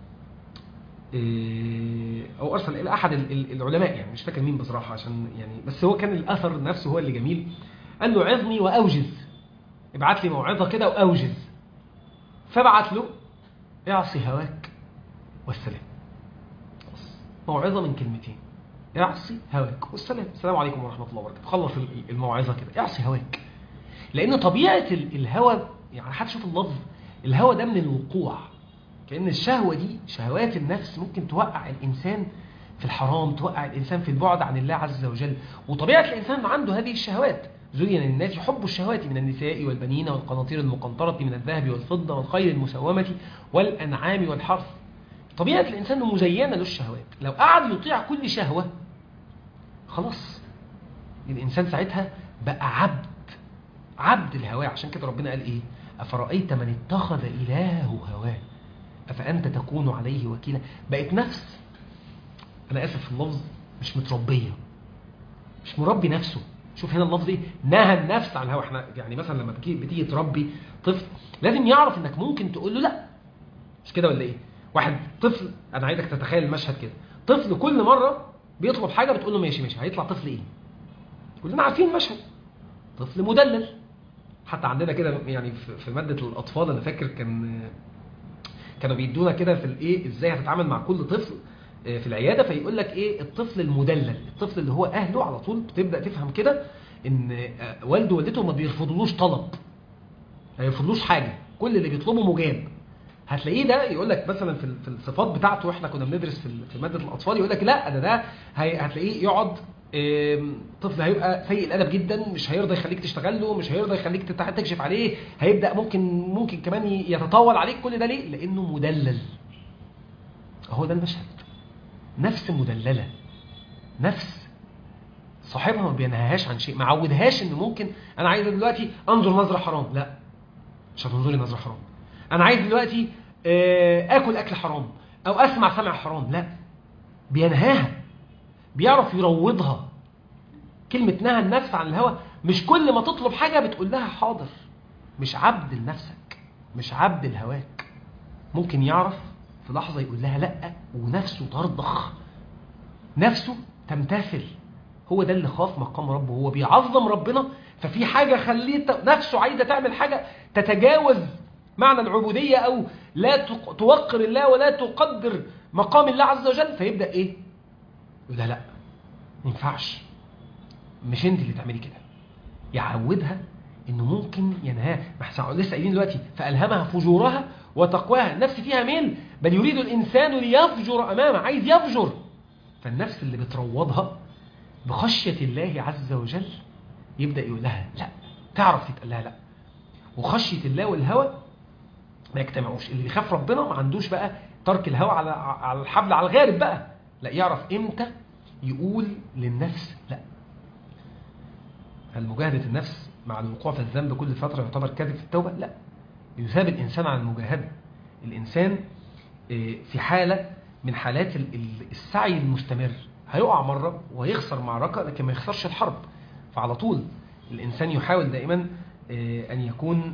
او ارسل الى احد العلماء يعني مش فاكر مين بصراحه عشان يعني بس هو كان الاثر نفسه هو اللي جميل قال له عظني واوجز ابعت لي موعظه كده واوجز فبعت له اعصي هواك والسلام موعظه من كلمتين اعصي هواك والسلام السلام عليكم ورحمه الله وبركاته خلص الموعظه كده اعصي هواك لان طبيعه الهوى يعني حتى شوف اللفظ الهوى ده من الوقوع كأن الشهوة دي شهوات النفس ممكن توقع الإنسان في الحرام توقع الإنسان في البعد عن الله عز وجل وطبيعة الإنسان عنده هذه الشهوات زين للناس حب الشهوات من النساء والبنين والقناطير المقنطرة من الذهب والفضة والخيل المسومة والأنعام والحرث طبيعة الإنسان مزينة له الشهوات لو قعد يطيع كل شهوة خلاص الإنسان ساعتها بقى عبد عبد الهوى عشان كده ربنا قال إيه أفرأيت من اتخذ إلهه هواه أفأنت تكون عليه وكيلا بقت نفس أنا آسف في اللفظ مش متربية مش مربي نفسه شوف هنا اللفظ ايه نهى النفس عن الهوى احنا يعني مثلا لما بتيجي تربي طفل لازم يعرف انك ممكن تقول له لا مش كده ولا ايه واحد طفل انا عايزك تتخيل المشهد كده طفل كل مره بيطلب حاجه بتقول له ماشي ماشي هيطلع طفل ايه كلنا عارفين المشهد طفل مدلل حتى عندنا كده يعني في ماده الاطفال انا فاكر كان كانوا بيدونا كده في الايه ازاي هتتعامل مع كل طفل في العياده فيقول لك ايه الطفل المدلل الطفل اللي هو اهله على طول بتبدا تفهم كده ان والده ووالدته ما بيرفضلوش طلب ما بيرفضلوش حاجه كل اللي بيطلبه مجاب هتلاقيه ده يقول لك مثلا في في الصفات بتاعته واحنا كنا بندرس في في ماده الاطفال يقول لك لا ده ده هتلاقيه يقعد طفل هيبقى سيء الادب جدا مش هيرضى يخليك تشتغل له مش هيرضى يخليك تكشف عليه هيبدا ممكن ممكن كمان يتطاول عليك كل ده ليه لانه مدلل هو ده المشهد نفس مدلله نفس صاحبها ما بينهاهاش عن شيء ما عودهاش ان ممكن انا عايز دلوقتي انظر نظره حرام لا مش هتنظري نظره حرام انا عايز دلوقتي اكل اكل حرام او اسمع سمع حرام لا بينهاها بيعرف يروضها كلمة نهى النفس عن الهوى مش كل ما تطلب حاجة بتقول لها حاضر مش عبد لنفسك مش عبد لهواك ممكن يعرف في لحظة يقول لها لأ ونفسه ترضخ نفسه تمتثل هو ده اللي خاف مقام ربه هو بيعظم ربنا ففي حاجة خليه نفسه عايزة تعمل حاجة تتجاوز معنى العبودية أو لا توقر الله ولا تقدر مقام الله عز وجل فيبدأ إيه يقول لها لا ما ينفعش مش انت اللي تعملي كده يعودها انه ممكن ينهاها ما احنا لسه قايلين دلوقتي فالهمها فجورها وتقواها النفس فيها ميل بل يريد الانسان ليفجر امامه عايز يفجر فالنفس اللي بتروضها بخشيه الله عز وجل يبدا يقول لها لا تعرف تتقال لها لا وخشيه الله والهوى ما يجتمعوش اللي بيخاف ربنا ما عندوش بقى ترك الهوى على على الحبل على الغارب بقى لا يعرف امتى يقول للنفس لا هل مجاهدة النفس مع الوقوع في الذنب كل فترة يعتبر كاذب في التوبة؟ لا يثاب الإنسان على المجاهدة الإنسان في حالة من حالات السعي المستمر هيقع مرة وهيخسر معركة لكن ما يخسرش الحرب فعلى طول الإنسان يحاول دائما أن يكون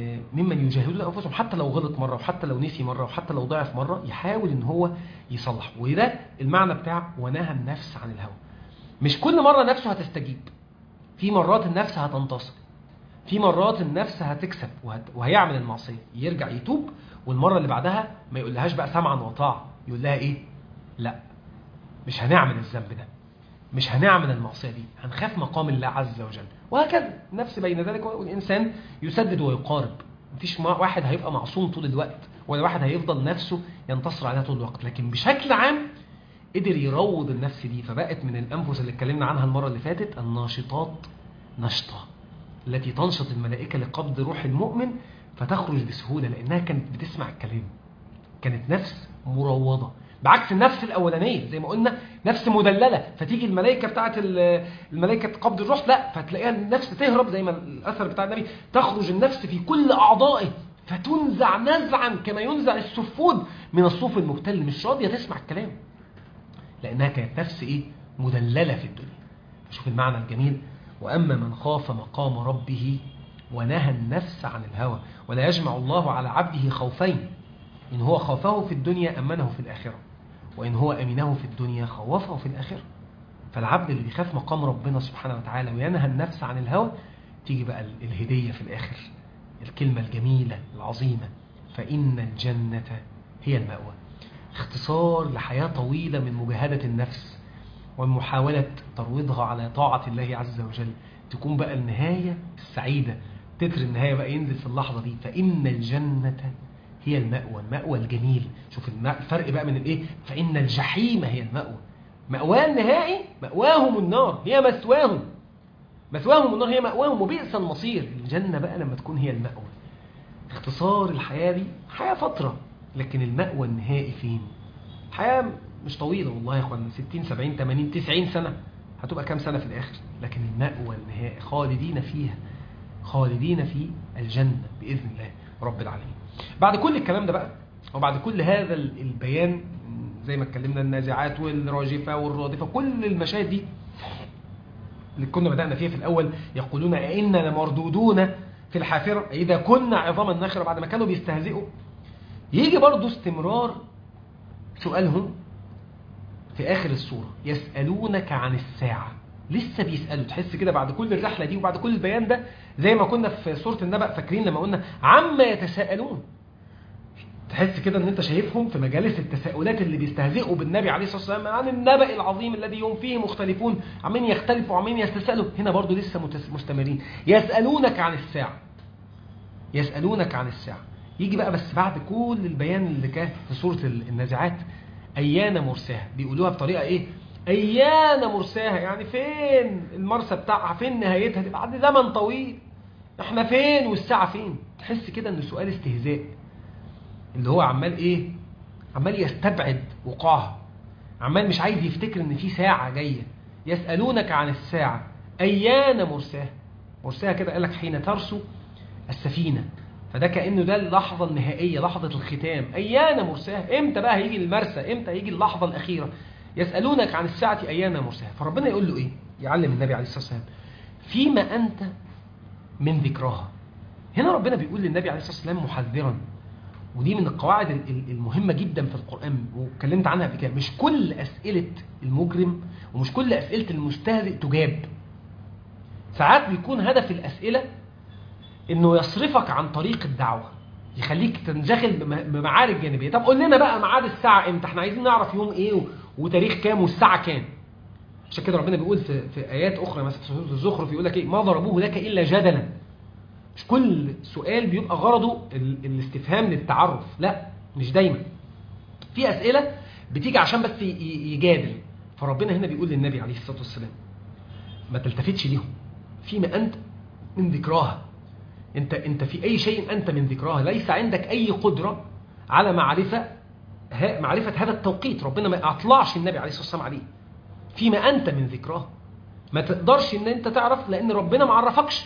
ممن يجاهدون أنفسهم حتى لو غلط مرة وحتى لو نسي مرة وحتى لو ضعف مرة يحاول أن هو يصلح وده المعنى بتاع ونهى النفس عن الهوى مش كل مرة نفسه هتستجيب في مرات النفس هتنتصر في مرات النفس هتكسب وهت... وهيعمل المعصية يرجع يتوب والمرة اللي بعدها ما يقولهاش بقى سمعا وطاعة يقول لها ايه لا مش هنعمل الذنب ده مش هنعمل المعصية دي هنخاف مقام الله عز وجل وهكذا نفس بين ذلك والإنسان يسدد ويقارب مفيش واحد هيبقى معصوم طول الوقت ولا واحد هيفضل نفسه ينتصر عليها طول الوقت لكن بشكل عام قدر يروض النفس دي فبقت من الأنفس اللي اتكلمنا عنها المرة اللي فاتت الناشطات نشطة التي تنشط الملائكة لقبض روح المؤمن فتخرج بسهولة لأنها كانت بتسمع الكلام كانت نفس مروضة بعكس النفس الأولانية زي ما قلنا نفس مدللة فتيجي الملائكة بتاعت الملائكة قبض الروح لا فتلاقيها النفس تهرب زي ما الأثر بتاع النبي تخرج النفس في كل أعضائه فتنزع نزعا كما ينزع السفود من الصوف المبتل مش راضية تسمع الكلام لأنها كانت نفس إيه مدللة في الدنيا شوف المعنى الجميل وأما من خاف مقام ربه ونهى النفس عن الهوى ولا يجمع الله على عبده خوفين إن هو خافه في الدنيا أمنه في الآخرة وإن هو أمنه في الدنيا خوفه في الآخرة فالعبد اللي بيخاف مقام ربنا سبحانه وتعالى وينهى النفس عن الهوى تيجي بقى الهدية في الآخر الكلمة الجميلة العظيمة فإن الجنة هي المأوى اختصار لحياة طويلة من مجاهدة النفس ومحاولة ترويضها على طاعة الله عز وجل تكون بقى النهاية السعيدة تتر النهاية بقى ينزل في اللحظة دي فإن الجنة هي المأوى المأوى الجميل شوف الفرق بقى من الايه فإن الجحيم هي المأوى مأواه النهائي مأواهم النار هي مسواهم مسواهم النار هي مأواهم وبئس المصير الجنة بقى لما تكون هي المأوى اختصار الحياة دي حياة فترة لكن المأوى النهائي فين الحياة مش طويلة والله يا اخوان 60 70 80 90 سنة هتبقى كام سنة في الآخر لكن المأوى النهائي خالدين فيها خالدين في الجنة بإذن الله رب العالمين بعد كل الكلام ده بقى وبعد كل هذا البيان زي ما اتكلمنا النازعات والراجفة والرادفة كل المشاهد دي اللي كنا بدأنا فيها في الأول يقولون إنا لمردودون في الحافرة إذا كنا عظاما نخرة بعد ما كانوا بيستهزئوا يجي برضو استمرار سؤالهم في آخر السورة يسألونك عن الساعة لسه بيسألوا تحس كده بعد كل الرحلة دي وبعد كل البيان ده زي ما كنا في سورة النبأ فاكرين لما قلنا عما يتساءلون تحس كده ان انت شايفهم في مجالس التساؤلات اللي بيستهزئوا بالنبي عليه الصلاة والسلام عن النبأ العظيم الذي هم فيه مختلفون عمين يختلفوا وعمين يستسألوا هنا برضو لسه مستمرين يسألونك عن الساعة يسألونك عن الساعة يجي بقى بس بعد كل البيان اللي كان في سورة النازعات أيان مرساها بيقولوها بطريقة إيه أيان مرساها يعني فين المرسى بتاعها فين نهايتها دي بعد زمن طويل احنا فين والساعة فين تحس كده ان سؤال استهزاء اللي هو عمال ايه عمال يستبعد وقوعها عمال مش عايز يفتكر ان في ساعة جاية يسألونك عن الساعة أيان مرساها مرساها كده قالك حين ترسو السفينة فده كأنه ده اللحظة النهائية لحظة الختام أيان مرساها امتى بقى هيجي المرسى امتى هيجي اللحظة الأخيرة يسألونك عن الساعة أيان مرساها فربنا يقول له إيه يعلم النبي عليه الصلاة والسلام فيما أنت من ذكراها هنا ربنا بيقول للنبي عليه الصلاة والسلام محذرا ودي من القواعد المهمة جدا في القرآن واتكلمت عنها قبل كده مش كل أسئلة المجرم ومش كل أسئلة المستهزئ تجاب ساعات بيكون هدف الأسئلة إنه يصرفك عن طريق الدعوة يخليك تنشغل بمعارك جانبية طب قول لنا بقى ميعاد الساعة امتى احنا عايزين نعرف يوم ايه وتاريخ كام والساعة كام عشان كده ربنا بيقول في, في آيات أخرى مثلا في سورة الزخرف يقول لك ايه ما ضربوه لك إلا جدلا مش كل سؤال بيبقى غرضه الاستفهام للتعرف لا مش دايما في أسئلة بتيجي عشان بس يجادل فربنا هنا بيقول للنبي عليه الصلاة والسلام ما تلتفتش ليهم فيما أنت من ذكراها انت انت في اي شيء انت من ذكراها ليس عندك اي قدره على معرفه ها- معرفه هذا التوقيت ربنا ما اطلعش النبي عليه الصلاه والسلام عليه فيما انت من ذكراها ما تقدرش ان انت تعرف لان ربنا ما عرفكش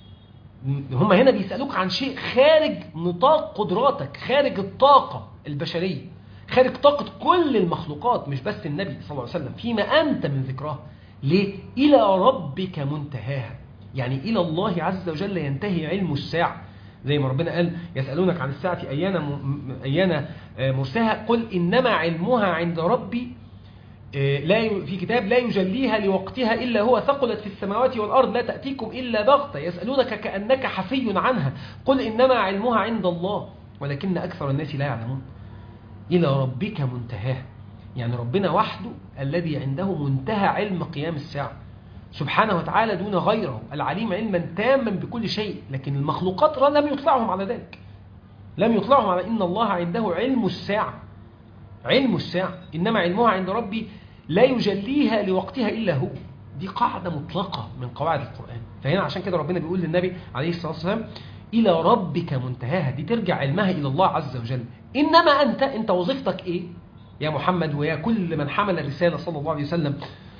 هم هنا بيسالوك عن شيء خارج نطاق قدراتك خارج الطاقه البشريه خارج طاقه كل المخلوقات مش بس النبي صلى الله عليه وسلم فيما انت من ذكراها ليه الى ربك منتهاها يعني الى الله عز وجل ينتهي علم الساعه زي ما ربنا قال يسالونك عن الساعه ايان م- م- ايان آه، مرساها قل انما علمها عند ربي آه، لا ي- في كتاب لا يجليها لوقتها إلا هو ثقلت في السماوات والأرض لا تأتيكم إلا بغتة يسألونك كأنك حفي عنها قل إنما علمها عند الله ولكن أكثر الناس لا يعلمون إلى ربك منتهاها يعني ربنا وحده الذي عنده منتهى علم قيام الساعة سبحانه وتعالى دون غيره العليم علما تاما بكل شيء لكن المخلوقات لم يطلعهم على ذلك لم يطلعهم على إن الله عنده علم الساعة علم الساعة إنما علمها عند ربي لا يجليها لوقتها إلا هو دي قاعدة مطلقة من قواعد القرآن فهنا عشان كده ربنا بيقول للنبي عليه الصلاة والسلام إلى ربك منتهاها دي ترجع علمها إلى الله عز وجل إنما أنت أنت وظيفتك إيه يا محمد ويا كل من حمل الرسالة صلى الله عليه وسلم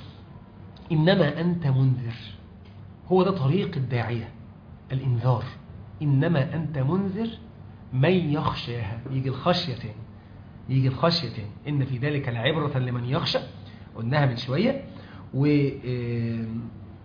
إنما أنت منذر هو ده طريق الداعية الإنذار إنما أنت منذر من يخشاها يجي الخشية تاني يجي الخشية تاني إن في ذلك لعبرة لمن يخشى قلناها من شوية و آم،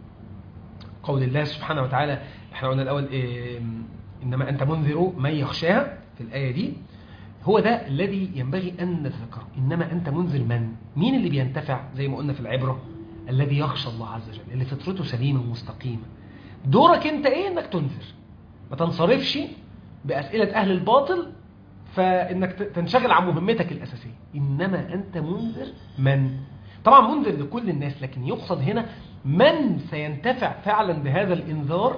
قول الله سبحانه وتعالى احنا قلنا الأول آم، إنما أنت منذر من يخشاها في الآية دي هو ده الذي ينبغي أن نتذكره إنما أنت منذر من مين اللي بينتفع زي ما قلنا في العبرة الذي يخشى الله عز وجل اللي فطرته سليمة ومستقيمة دورك أنت إيه إنك تنذر ما تنصرفش بأسئلة أهل الباطل فإنك ت- تنشغل عن مهمتك الأساسية إنما أنت منذر من طبعا منذر لكل الناس لكن يقصد هنا من سينتفع فعلا بهذا الإنذار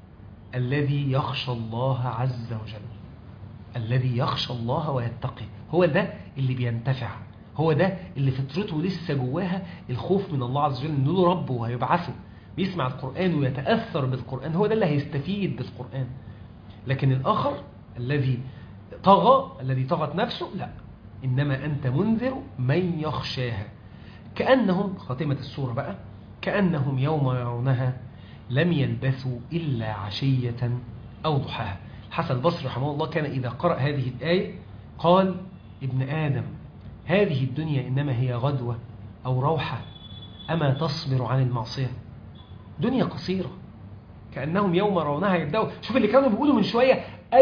الذي يخشى الله عز وجل الذي يخشى الله ويتقي هو ده اللي بينتفع هو ده اللي فطرته لسه جواها الخوف من الله عز وجل انه له ربه وهيبعثه بيسمع القرآن ويتأثر بالقرآن هو ده اللي هيستفيد بالقرآن لكن الآخر الذي طغى الذي طغت نفسه لا إنما أنت منذر من يخشاها كأنهم خاتمة السورة بقى كأنهم يوم يرونها لم يلبثوا إلا عشية أو ضحاها حسن البصري رحمه الله كان إذا قرأ هذه الآية قال ابن آدم هذه الدنيا إنما هي غدوة أو روحة أما تصبر عن المعصية دنيا قصيرة كأنهم يوم رونها يبدأوا شوف اللي كانوا بيقولوا من شوية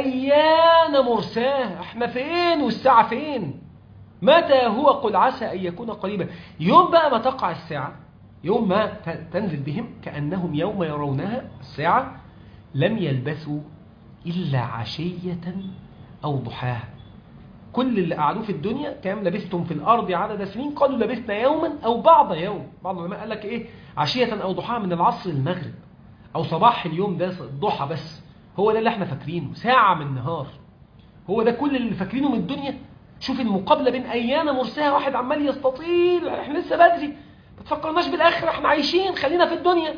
أيان مرساه احنا فين والساعة فين متى هو قل عسى أن يكون قريبا يوم بقى ما تقع الساعة يوم ما ت- تنزل بهم كأنهم يوم يرونها الساعة لم يلبثوا إلا عشية أو ضحاها كل اللي قعدوا في الدنيا كام لبثتم في الأرض عدد سنين قالوا لبثنا يوما أو بعض يوم بعض العلماء قال لك إيه عشية أو ضحاها من العصر للمغرب أو صباح اليوم ده الضحى بس هو ده اللي احنا فاكرينه ساعة من نهار هو ده كل اللي فاكرينه من الدنيا شوف المقابلة بين أيانا مرساها واحد عمال يستطيل احنا لسه بدري ما تفكرناش بالآخر احنا عايشين خلينا في الدنيا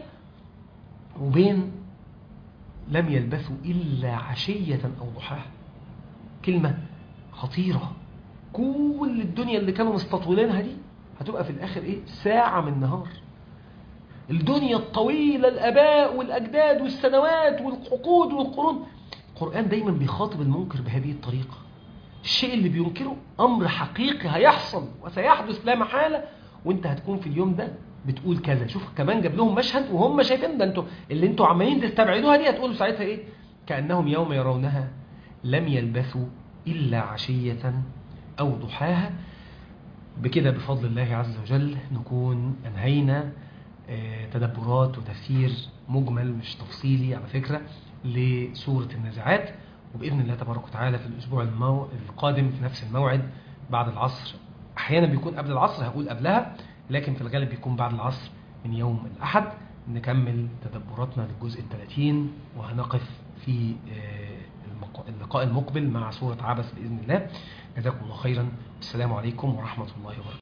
وبين لم يلبثوا إلا عشية أو ضحاها كلمة خطيرة كل الدنيا اللي كانوا مستطولينها دي هتبقى في الآخر إيه ساعة من نهار الدنيا الطويلة الآباء والأجداد والسنوات والعقود والقرون القرآن دايما بيخاطب المنكر بهذه الطريقة الشيء اللي بينكره أمر حقيقي هيحصل وسيحدث لا محالة وانت هتكون في اليوم ده بتقول كذا شوف كمان جاب لهم مشهد وهم شايفين ده انتوا اللي انتوا عمالين تستبعدوها دي هتقولوا ساعتها ايه كأنهم يوم يرونها لم يلبثوا إلا عشية أو ضحاها بكده بفضل الله عز وجل نكون أنهينا آه، تدبرات وتفسير مجمل مش تفصيلي على فكرة لسورة النازعات وبإذن الله تبارك وتعالى في الأسبوع المو... القادم في نفس الموعد بعد العصر أحيانا بيكون قبل العصر هقول قبلها لكن في الغالب بيكون بعد العصر من يوم الأحد نكمل تدبراتنا للجزء الثلاثين وهنقف في آه، المق- اللقاء المقبل مع سورة عبس بإذن الله جزاكم الله خيرا السلام عليكم ورحمة الله وبركاته